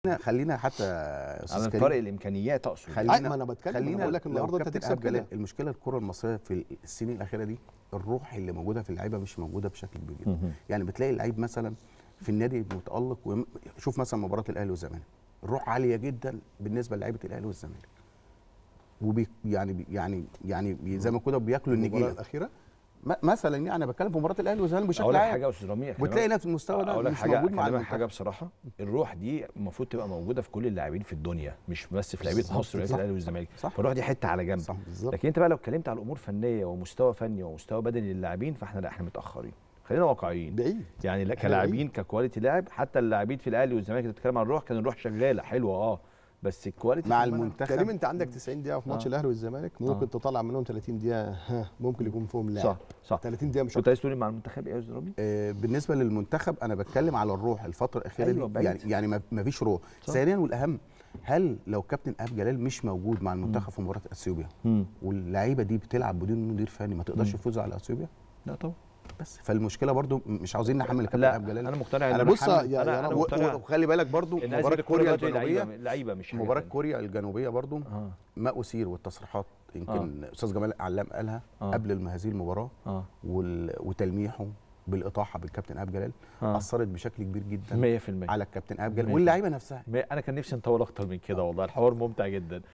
خلينا حتى يا على استاذ فرق كريم الامكانيات اقصد خلينا أي، ما أنا بتكلم، أنا خلينا بقول لك لو النهاردة أنت كابتن تكسب إيهاب جلال، كده. المشكله الكره المصريه في السنين الاخيره دي الروح اللي موجوده في اللعيبه مش موجوده بشكل كبير جدا مهم. يعني بتلاقي اللعيب مثلا في النادي متالق ويم- شوف مثلا مباراه الاهلي والزمالك الروح عاليه جدا بالنسبه للعيبه الاهلي والزمالك وبي يعني بي- يعني يعني زي ما كده بياكلوا المباراه النجيله الاخيره م- مثلا يعني انا بتكلم في مباراه الاهلي والزمالك اقول بشكل لك عام حاجه يا استاذ رامي وتلاقي نفس المستوى ده اقول لك مش حاجه موجود مع اكلمك المنتخب. حاجه بصراحه الروح دي المفروض تبقى موجوده في كل اللاعبين في الدنيا مش بس في لعيبه صح، مصر ولعيبه صح. الاهلي والزمالك صح. فالروح دي حته على جنب صح بالظبط لكن انت بقى لو اتكلمت على امور فنيه ومستوى فني ومستوى بدني للاعبين فاحنا لا احنا متاخرين خلينا واقعيين بعيد يعني لا- إحنا كلاعبين ككواليتي لاعب حتى اللاعبين في الاهلي والزمالك اللي بتتكلم عن الروح كان الروح شغاله حلوه اه بس الكواليتي مع في الملعب- المنتخب كريم انت عندك 90 دقيقه في ماتش آه. الاهلي والزمالك ممكن آه. تطلع منهم 30 دقيقه ها، ممكن يكون فيهم لاعب صح صح 30 دقيقه مش كنت أكتر. عايز تقولي مع المنتخب ايه يا استاذ رامي؟ آه، بالنسبه للمنتخب انا بتكلم على الروح الفتره الاخيره أيوة، دي بعيد. يعني يعني ما- ما فيش روح صح. ثانيا والاهم هل لو كابتن ايهاب جلال مش موجود مع المنتخب في مباراه اثيوبيا واللعيبه دي بتلعب بدون مدير فني ما تقدرش مم. تفوز على اثيوبيا لا طبعا بس فالمشكله برضو مش عاوزين نحمل الكابتن لا ايهاب جلال انا مقتنع أنا ان بص محمد- يا- انا يا انا رب- و- مقتنع و- وخلي بالك برضو الناس مباراه بتقول كوريا دلوقتي لعيبه الجنوبيه لعيبه مش حاجة مباراه تانية. كوريا الجنوبيه برضو اه ما اثير والتصريحات يمكن استاذ جمال علام قالها آه. قبل ما هذه المباراه اه وال- وتلميحه بالاطاحه بالكابتن ايهاب جلال اه اثرت بشكل كبير جدا 100% على الكابتن ايهاب جلال مية واللعيبه نفسها انا كان نفسي نطول اكتر من كده والله الحوار ممتع جدا